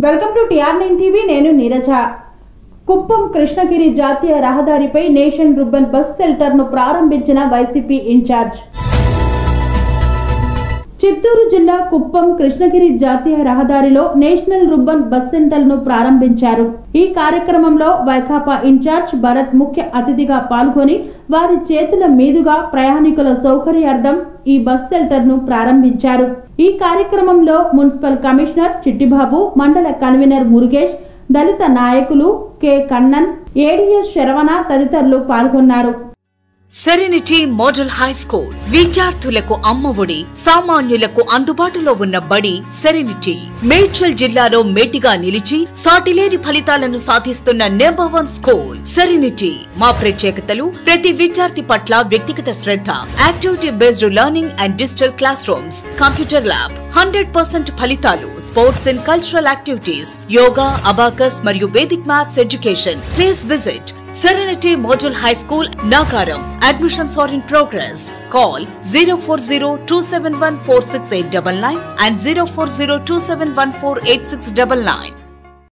Welcome to T R nine TV నేను నీరజ కుప్పం కృష్ణగిరి జాతీయ రహదారిపై నేషన్ రుబ్బన్ బస్ షెల్టర్ ను ప్రారంభించిన వైసీపీ ఇన్ఛార్జ్ చిత్తూరు జిల్లా కుప్పం కృష్ణగిరి జాతీయ రహదారిలో నేషనల్ రుబ్బన్ బస్ సెంటర్ ను ప్రారంభించారు ఈ కార్యక్రమంలో వైకాపా ఇన్ఛార్జ్ భరత్ ముఖ్య అతిథిగా పాల్గొని వారి చేతుల మీదుగా ప్రయాణికుల సౌకర్యార్థం ఈ బస్ షెల్టర్ ను ప్రారంభించారు ఈ కార్యక్రమంలో మున్సిపల్ కమిషనర్ చిట్టిబాబు మండల కన్వీనర్ మురుగేష్ దళిత నాయకులు కె కన్నన్ ఏడీఎస్ శరవణ తదితరులు పాల్గొన్నారు సెరెనిటీ మోడల్ హై స్కూల్ విద్యార్థులకు అమ్మఒడి సామాన్యులకు అందుబాటులో ఉన్న బడి సెరెనిటీ మేడ్చల్ జిల్లాలో మేటిగా నిలిచి సాటిలేని ఫలితాలను సాధిస్తున్న నెంబర్ వన్ స్కూల్ సెరెనిటీ మా ప్రత్యేకతలు ప్రతి విద్యార్థి పట్ల వ్యక్తిగత శ్రద్ధ activity based learning and digital classrooms computer lab hundred percent ఫలితాలు sports and cultural activities yoga abacus మరియు Vedic maths education please visit Serenity Model High School, Nagaram. Admissions are in progress. Call 040 and 040